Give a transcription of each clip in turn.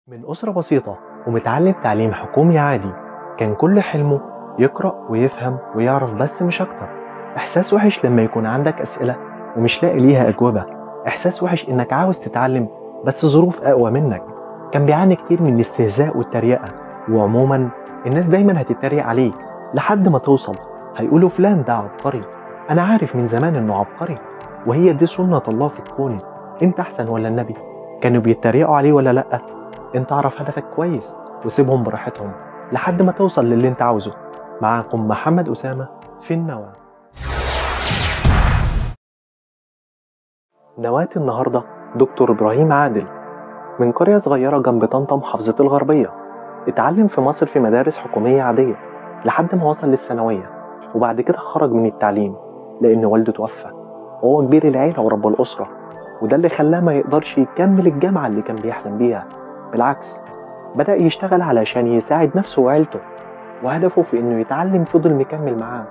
من أسرة بسيطة ومتعلم تعليم حكومي عادي كان كل حلمه يقرأ ويفهم ويعرف بس مش أكتر إحساس وحش لما يكون عندك أسئلة ومش لاقي ليها أجوبة إحساس وحش إنك عاوز تتعلم بس ظروف أقوى منك كان بيعاني كتير من الاستهزاء والتريقة وعموما الناس دايما هتتريق عليك لحد ما توصل هيقولوا فلان ده عبقري أنا عارف من زمان إنه عبقري وهي دي سنة الله في الكون أنت أحسن ولا النبي كانوا بيتريقوا عليه ولا لأ أنت اعرف هدفك كويس وسيبهم براحتهم لحد ما توصل للي أنت عاوزه معاكم محمد أسامة في النواة نواة النهاردة دكتور إبراهيم عادل من قرية صغيرة جنب طنطا محافظة الغربية اتعلم في مصر في مدارس حكومية عادية لحد ما وصل للثانوية وبعد كده خرج من التعليم لأن والده توفى وهو كبير العيلة ورب الأسرة وده اللي خلاه ما يقدرش يكمل الجامعة اللي كان بيحلم بيها بالعكس بدأ يشتغل علشان يساعد نفسه وعيلته وهدفه في إنه يتعلم فضل مكمل معاه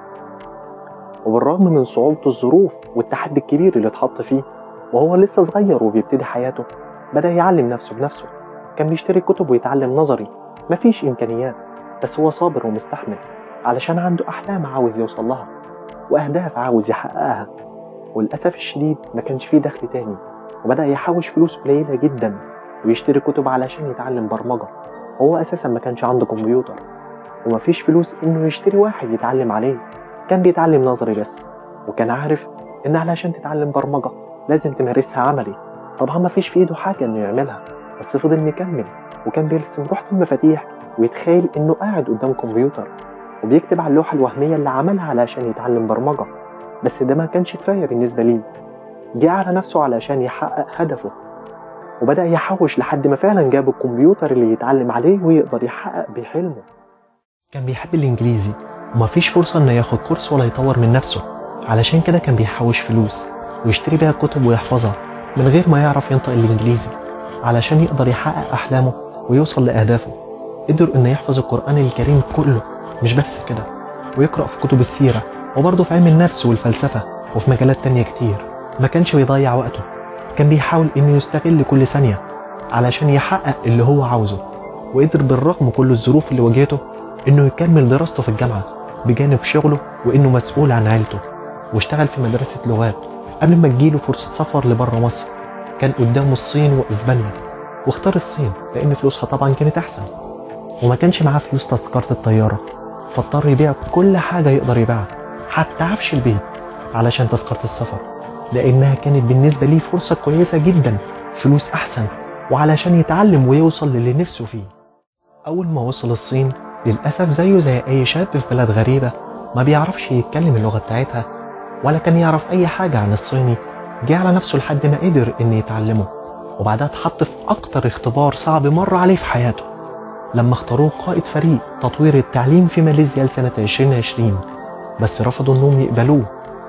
وبالرغم من صعوبة الظروف والتحدي الكبير اللي اتحط فيه وهو لسه صغير وبيبتدي حياته بدأ يعلم نفسه بنفسه كان بيشتري كتب ويتعلم نظري مفيش إمكانيات بس هو صابر ومستحمل علشان عنده أحلام عاوز يوصل لها وأهداف عاوز يحققها وللأسف الشديد ما كانش فيه دخل تاني وبدأ يحوش فلوس قليلة جدا ويشتري كتب علشان يتعلم برمجة هو أساسا ما كانش عنده كمبيوتر ومفيش فلوس إنه يشتري واحد يتعلم عليه كان بيتعلم نظري بس وكان عارف إن علشان تتعلم برمجة لازم تمارسها عملي طبعا مفيش في إيده حاجة إنه يعملها بس فضل مكمل وكان بيرسم لوحة المفاتيح ويتخيل إنه قاعد قدام كمبيوتر وبيكتب على اللوحة الوهمية اللي عملها علشان يتعلم برمجة بس ده ما كانش كفاية بالنسبة ليه جه على نفسه علشان يحقق هدفه وبدأ يحوش لحد ما فعلا جاب الكمبيوتر اللي يتعلم عليه ويقدر يحقق بحلمه كان بيحب الإنجليزي ومفيش فرصة إنه ياخد كورس ولا يطور من نفسه علشان كده كان بيحوش فلوس ويشتري بيها كتب ويحفظها من غير ما يعرف ينطق الإنجليزي علشان يقدر يحقق أحلامه ويوصل لأهدافه قدر إنه يحفظ القرآن الكريم كله مش بس كده ويقرأ في كتب السيرة وبرضه في علم النفس والفلسفة وفي مجالات تانية كتير ما كانش بيضيع وقته كان بيحاول إنه يستغل كل ثانية علشان يحقق اللي هو عاوزه وقدر بالرغم كل الظروف اللي واجهته إنه يكمل دراسته في الجامعة بجانب شغله وإنه مسؤول عن عيلته واشتغل في مدرسة لغات قبل ما تجيله فرصة سفر لبره مصر كان قدامه الصين وإسبانيا واختار الصين لأن فلوسها طبعا كانت أحسن وما كانش معاه فلوس تذكرة الطيارة فاضطر يبيع كل حاجة يقدر يبيعها حتى عفش البيت علشان تذكرة السفر لأنها كانت بالنسبة ليه فرصة كويسة جدا فلوس أحسن وعلشان يتعلم ويوصل للي نفسه فيه أول ما وصل الصين للأسف زيه زي أي شاب في بلد غريبة ما بيعرفش يتكلم اللغة بتاعتها ولا كان يعرف أي حاجة عن الصيني جه على نفسه لحد ما قدر إن يتعلمه وبعدها اتحط في أكتر اختبار صعب مر عليه في حياته لما اختاروه قائد فريق تطوير التعليم في ماليزيا لسنة 2020 بس رفضوا إنهم يقبلوه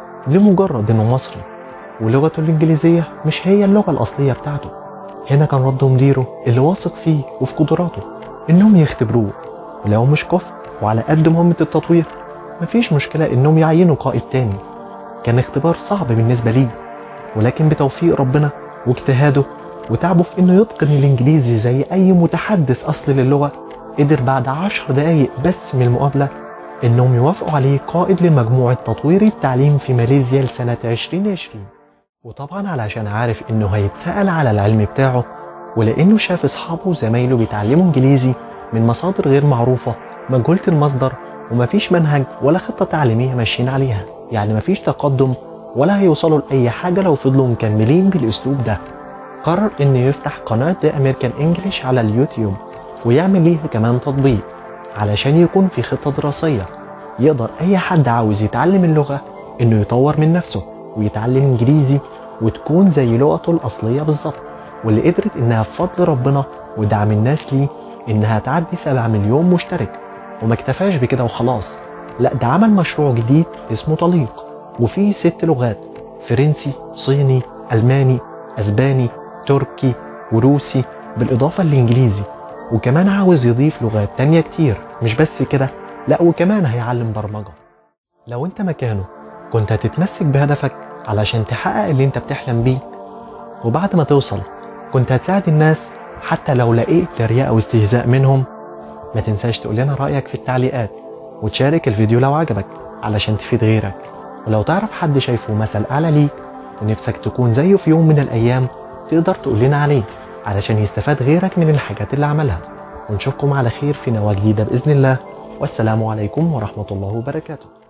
لمجرد إنه مصري ولغته الإنجليزية مش هي اللغة الأصلية بتاعته هنا كان رد مديره اللي واثق فيه وفي قدراته إنهم يختبروه ولو مش كفء وعلى قد مهمة التطوير مفيش مشكلة إنهم يعينوا قائد تاني كان اختبار صعب بالنسبة ليه ولكن بتوفيق ربنا واجتهاده وتعبه في إنه يتقن الإنجليزي زي أي متحدث أصلي للغة قدر بعد عشر دقايق بس من المقابلة إنهم يوافقوا عليه قائد لمجموعة تطوير التعليم في ماليزيا لسنة 2020 وطبعا علشان عارف إنه هيتسأل على العلم بتاعه ولأنه شاف أصحابه وزمايله بيتعلموا إنجليزي من مصادر غير معروفة مجهولة المصدر ومفيش منهج ولا خطة تعليمية ماشيين عليها يعني مفيش تقدم ولا هيوصلوا لأي حاجة لو فضلوا مكملين بالأسلوب ده قرر إنه يفتح قناة The American English على اليوتيوب ويعمل ليها كمان تطبيق علشان يكون في خطة دراسية يقدر أي حد عاوز يتعلم اللغة إنه يطور من نفسه ويتعلم إنجليزي وتكون زي لغته الأصلية بالظبط واللي قدرت إنها بفضل ربنا ودعم الناس ليه إنها تعدي 7 مليون مشترك وما اكتفاش بكده وخلاص لا ده عمل مشروع جديد اسمه طليق وفيه ست لغات فرنسي صيني ألماني أسباني تركي وروسي بالإضافة للإنجليزي وكمان عاوز يضيف لغات تانية كتير مش بس كده لا وكمان هيعلم برمجة لو انت مكانه كنت هتتمسك بهدفك علشان تحقق اللي انت بتحلم بيه وبعد ما توصل كنت هتساعد الناس حتى لو لقيت تريقة أو استهزاء منهم ما تنساش تقول لنا رأيك في التعليقات وتشارك الفيديو لو عجبك علشان تفيد غيرك ولو تعرف حد شايفه مثل أعلى ليك ونفسك تكون زيه في يوم من الأيام تقدر تقول لنا عليه علشان يستفاد غيرك من الحاجات اللي عملها ونشوفكم على خير في نواة جديدة بإذن الله والسلام عليكم ورحمة الله وبركاته